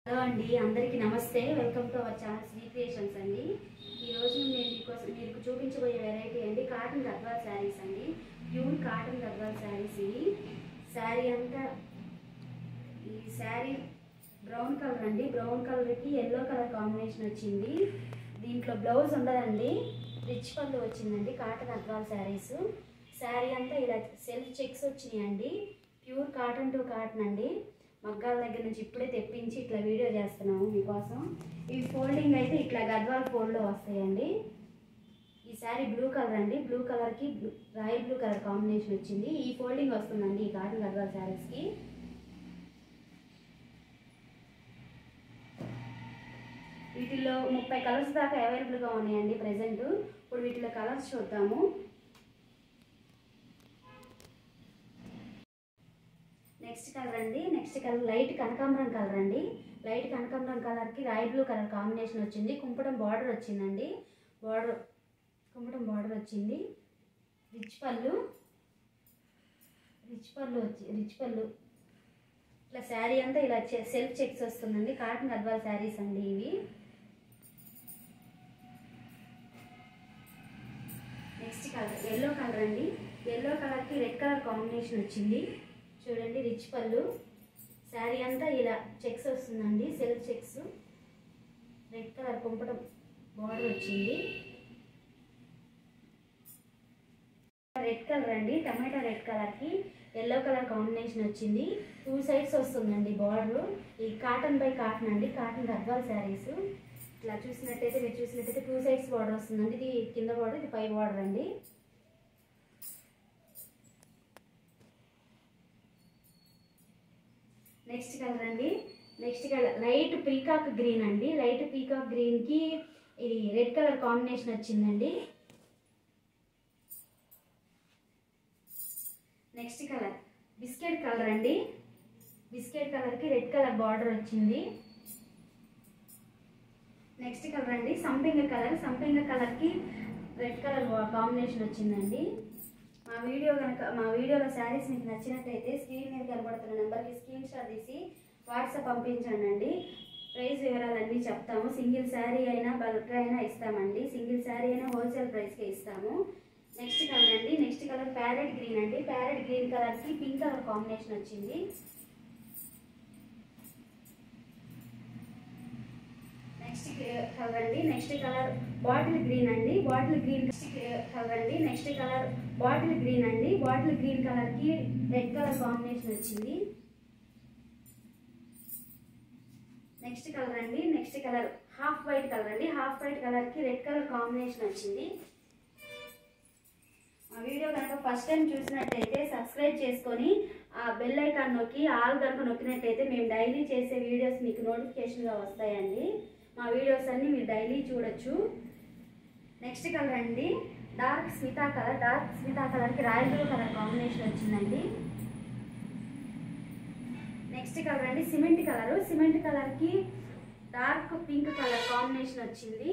hello అండి అందరికీ నమస్తే welcome to our channel Sri creations అండి ఈరోజు నేను మీకోసం మీకు చూపించబోయే వెరైటీ అండి కాటన్ గద్వాల్ శారీస్ అండి ప్యూర్ కాటన్ గద్వాల్ శారీస్ ఇవి శారీ అంతా ఈ శారీ బ్రౌన్ కలర్ అండి బ్రౌన్ కలర్కి ఎల్లో కలర్ కాంబినేషన్ వచ్చింది దీంట్లో బ్లౌజ్ ఉండదండి రిచ్ పళ్ళు వచ్చిందండి కాటన్ గద్వాల్ శారీస్ శారీ అంతా ఇలా సెల్ఫ్ చెక్స్ వచ్చినాయండి ప్యూర్ కాటన్ టు కాటన్ అండి మగ్గాల దగ్గర నుంచి ఇప్పుడే తెప్పించి ఇట్లా వీడియో చేస్తున్నాము మీకోసం ఈ ఫోల్డింగ్ అయితే ఇట్లా గద్వాల్ ఫోల్డ్లో వస్తాయండి ఈ శారీ బ్లూ కలర్ అండి బ్లూ కలర్కి రాయల్ బ్లూ కలర్ కాంబినేషన్ వచ్చింది ఈ ఫోల్డింగ్ వస్తుందండి ఈ కాటన్ గద్వాల్ శారీస్కి వీటిల్లో ముప్పై కలర్స్ దాకా అవైలబుల్గా ఉన్నాయండి ప్రజెంట్ ఇప్పుడు వీటిలో కలర్స్ చూద్దాము నెక్స్ట్ కలర్ అండి నెక్స్ట్ కలర్ లైట్ కనకాంబరం కలర్ అండి లైట్ కనకాంబరం కలర్కి రాయల్ బ్లూ కలర్ కాంబినేషన్ వచ్చింది కుంపటం బార్డర్ వచ్చిందండి బార్డర్ కుంపటం బార్డర్ వచ్చింది రిచ్ పళ్ళు రిచ్ పళ్ళు వచ్చి రిచ్ పళ్ళు ఇట్లా శారీ అంతా ఇలా చె- సెల్ఫ్ చెక్స్ వస్తుందండి కాటన్ గద్వాల్ శారీస్ అండి ఇవి నెక్స్ట్ కలర్ ఎల్లో కలర్ అండి ఎల్లో కలర్కి రెడ్ కలర్ కాంబినేషన్ వచ్చింది చూడండి రిచ్ పళ్ళు శారీ అంతా ఇలా చెక్స్ వస్తుందండి సెల్ఫ్ చెక్స్ రెడ్ కలర్ కుంపటం బార్డర్ వచ్చింది రెడ్ కలర్ అండి టమాటా రెడ్ కలర్కి ఎల్లో కలర్ కాంబినేషన్ వచ్చింది టూ సైడ్స్ వస్తుందండి బార్డర్ ఈ కాటన్ బై కాటన్ అండి కాటన్ గద్వాల్ శారీస్ ఇట్లా చూసినట్టయితే మీరు చూసినట్టయితే టూ సైడ్స్ బార్డర్ వస్తుందండి ఇది కింద బార్డర్ ఇది పై బార్డర్ అండి నెక్స్ట్ కలర్ అండి next colour light peacock green అండి లైట్ పీకాక్ గ్రీన్కి ఇది రెడ్ కలర్ కాంబినేషన్ వచ్చిందండి నెక్స్ట్ కలర్ బిస్కెట్ కలర్ అండి బిస్కెట్ కలర్కి రెడ్ కలర్ బార్డర్ వచ్చింది నెక్స్ట్ కలర్ అండి సంపింగ కలర్ సంపింగ కలర్కి రెడ్ కలర్ కాంబినేషన్ వచ్చిందండి మా వీడియో కనుక మా వీడియోలో శారీస్ మీకు నచ్చినట్టయితే స్క్రీన్ మీద కనబడుతున్న నెంబర్కి స్క్రీన్ షాట్ తీసి వాట్సాప్ పంపించండి అండి ప్రైస్ వివరాలన్నీ చెప్తాము సింగిల్ శారీ అయినా బల్క్ అయినా ఇస్తామండి సింగిల్ శారీ అయినా హోల్సేల్ ప్రైస్కే ఇస్తాము నెక్స్ట్ కలర్ అండి నెక్స్ట్ కలర్ ప్యారెట్ గ్రీన్ అండి ప్యారెట్ గ్రీన్ కలర్కి పింక్ కలర్ కాంబినేషన్ వచ్చింది నెక్స్ట్ కలర్ అండి నెక్స్ట్ కలర్ బాటిల్ గ్రీన్ అండి బాటిల్ గ్రీన్ కలర్ అండి నెక్స్ట్ కలర్ బాటిల్ గ్రీన్ అండి బాటిల్ గ్రీన్ కలర్ కి రెడ్ కలర్ కాంబినేషన్ వచ్చింది నెక్స్ట్ కలర్ అండి next colour half white colour అండి హాఫ్ వైట్ కలర్ కి రెడ్ కలర్ కాంబినేషన్ వచ్చింది మా వీడియో కనుక ఫస్ట్ టైం చూసినట్టయితే సబ్స్క్రైబ్ చేసుకొని ఆ బెల్ ఐకాన్ నొక్కి ఆల్ కనుక నొక్కినట్టయితే మేము డైలీ చేసే వీడియోస్ మీకు నోటిఫికేషన్గా వస్తాయండి మా వీడియోస్ అన్ని మీరు డైలీ చూడొచ్చు నెక్స్ట్ కలర్ అండి డార్క్ స్మితా కలర్ డార్క్ స్మితా కలర్కి రాయల్ బ్లూ కలర్ కాంబినేషన్ వచ్చిందండి నెక్స్ట్ కలర్ అండి సిమెంట్ కలర్ సిమెంట్ కలర్కి డార్క్ పింక్ కలర్ కాంబినేషన్ వచ్చింది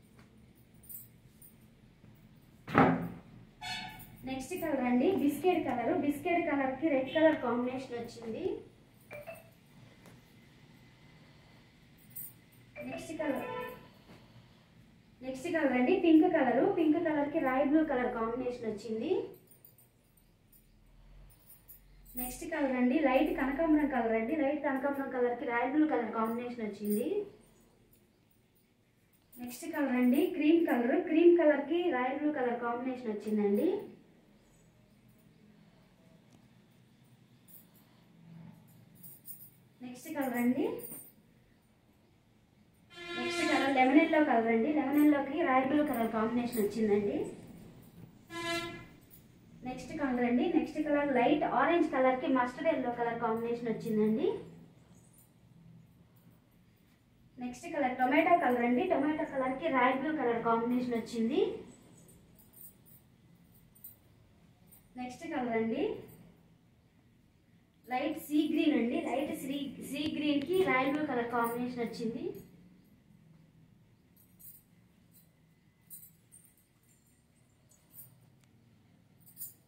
నెక్స్ట్ కలర్ అండి బిస్కెట్ కలర్ బిస్కెట్ కలర్కి రెడ్ కలర్ కాంబినేషన్ వచ్చింది నెక్స్ట్ కలర్ నెక్స్ట్ కలర్ అండి పింక్ కలర్ పింక్ కలర్కి రాయల్ బ్లూ కలర్ కాంబినేషన్ వచ్చింది నెక్స్ట్ కలర్ అండి లైట్ కనకాంబరం కలర్ అండి లైట్ కనకాంబరం కలర్కి రాయల్ బ్లూ కలర్ కాంబినేషన్ వచ్చింది నెక్స్ట్ కలర్ అండి క్రీమ్ కలర్ క్రీమ్ కలర్కి రాయల్ బ్లూ కలర్ కాంబినేషన్ వచ్చిందండి నెక్స్ట్ కలర్ అండి next colour lemon yellow colour అండి లెమన్ ఎల్లోకి రాయల్ బ్లూ కలర్ కాంబినేషన్ వచ్చిందండి నెక్స్ట్ కలర్ అండి నెక్స్ట్ కలర్ లైట్ ఆరెంజ్ కలర్కి మస్టర్డ్ ఎల్లో కలర్ కాంబినేషన్ వచ్చిందండి నెక్స్ట్ కలర్ టొమాటో కలర్ అండి టొమాటో కలర్కి రాయల్ బ్లూ కలర్ కాంబినేషన్ వచ్చింది నెక్స్ట్ కలర్ అండి లైట్ సీ గ్రీన్ అండి లైట్ సీ సీ గ్రీన్కి రాయల్ బ్లూ కలర్ కాంబినేషన్ వచ్చింది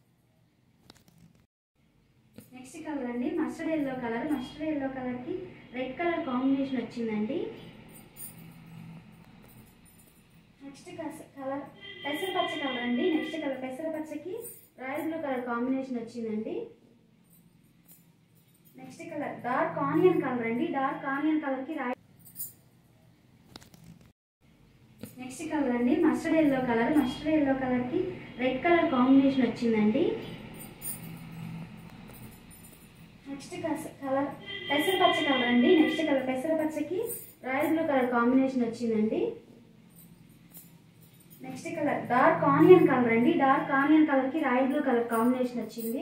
నెక్స్ట్ కలర్ అండి mustard yellow colour mustard yellow కలర్కి రెడ్ కలర్ కాంబినేషన్ వచ్చిందండి నెక్స్ట్ కలర్ పెసరపచ్చ కలర్ అండి నెక్స్ట్ కలర్ పెసరపచ్చకి రాయల్ బ్లూ కలర్ కాంబినేషన్ వచ్చిందండి next colour dark onion colour అండి డార్క్ ఆనియన్ కలర్కి రాయల్ నెక్స్ట్ కలర్ అండి mustard yellow colour mustard yellow కలర్కి రెడ్ కలర్ కాంబినేషన్ వచ్చిందండి నెక్స్ట్ కలర్ పెసరపచ్చ కలర్ అండి నెక్స్ట్ కలర్ పెసరపచ్చకి రాయల్ బ్లూ కలర్ కాంబినేషన్ వచ్చిందండి next colour dark onion colour అండి డార్క్ ఆనియన్ కలర్కి రాయల్ బ్లూ కలర్ కాంబినేషన్ వచ్చింది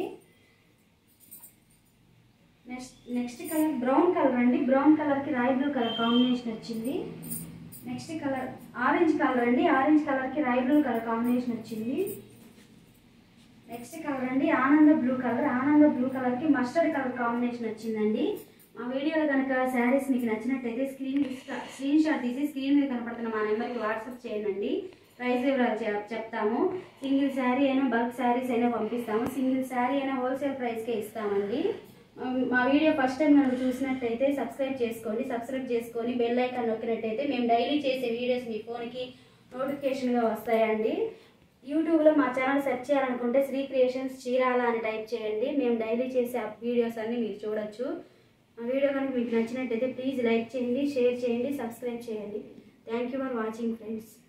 next next colour brown colour అండి బ్రౌన్ కలర్కి రాయల్ బ్లూ కలర్ కాంబినేషన్ వచ్చింది నెక్స్ట్ కలర్ ఆరెంజ్ కలర్ అండి orange కలర్కి రాయల్ బ్లూ కలర్ కాంబినేషన్ వచ్చింది నెక్స్ట్ కలర్ అండి ఆనంద బ్లూ కలర్ ఆనంద బ్లూ కలర్కి మస్టర్డ్ కలర్ కాంబినేషన్ వచ్చిందండి మా వీడియోలో కనుక శారీస్ మీకు నచ్చినట్టయితే స్క్రీన్ స్క్రీన్ షాట్ తీసి స్క్రీన్ మీద కనపడుతున్న మా నెంబర్కి వాట్సాప్ చేయండి ప్రైస్ వివరాలు చెప్- చెప్తాము సింగిల్ శారీ అయినా బల్క్ శారీస్ అయినా పంపిస్తాము సింగిల్ శారీ అయినా హోల్సేల్ ప్రైస్కే ఇస్తామండి మా- మా వీడియో ఫస్ట్ టైం కనుక చూసినట్టయితే సబ్స్క్రైబ్ చేసుకోండి సబ్స్క్రైబ్ చేసుకొని బెల్ ఐకాన్ నొక్కినట్టయితే మేము డైలీ చేసే వీడియోస్ మీ ఫోన్కి నోటిఫికేషన్గా వస్తాయండి యూట్యూబ్లో మా ఛానల్ సెర్చ్ చేయాలనుకుంటే శ్రీ క్రియేషన్స్ చీరాల అని టైప్ చేయండి మేము డైలీ చేసే వీడియోస్ అన్ని మీరు చూడొచ్చు మా వీడియో కనుక మీకు నచ్చినట్టయితే ప్లీజ్ లైక్ చేయండి షేర్ చేయండి సబ్స్క్రైబ్ చేయండి thank you for watching friends